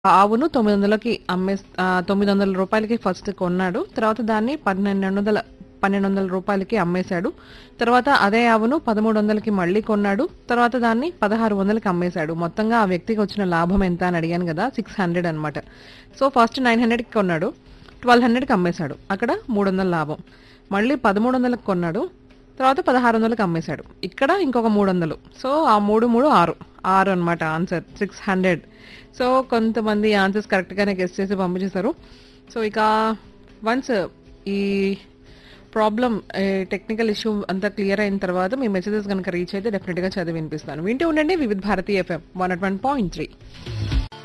ఆవును 900కి అమ్మేస్ ఆహ్, 900 రూపాయలకి ఫస్ట్ కొన్నాడు. తర్వాత దాన్ని 1200 1200 రూపాయలకి అమ్మేశాడు. తర్వాత అదే ఆవును 1300కి మళ్ళీ కొన్నాడు. తర్వాత దాన్ని 1600కి అమ్మేశాడు. మొత్తంగా ఆ వ్యక్తికి వచ్చిన లాభం ఎంత అని అడిగాను గదా! 600 అన్నమాట. సో, ఫస్ట్ 900కి కొన్నాడు. 1200కి అమ్మేశాడు. అక్కడ 300 లాభం. మళ్ళీ 1300కి కొన్నాడు. తర్వాత 1600కి అమ్మేశాడు. ఇక్కడ ఇంకొక 300. సో, ఆ 3, 3 6. 6 అన్నమాట ఆన్సర్. 600. సో, కొంతమంది ఆన్సర్స్ కరెక్ట్‌గానే గెస్ చేసి పంపించేశారు. సో, ఇక వన్స్ ఈ ప్రాబ్లమ్ ఏ టెక్నికల్ ఇష్యూ అంతా క్లియర్ అయిన తర్వాత మీ మెసేజెస్ గనుక రీచ్ అయితే డెఫినిట్‌గా చదివి వినిపిస్తాను. వింటూ ఉండండి వివిధ్ భారతి ఎఫ్ఎం 101.3.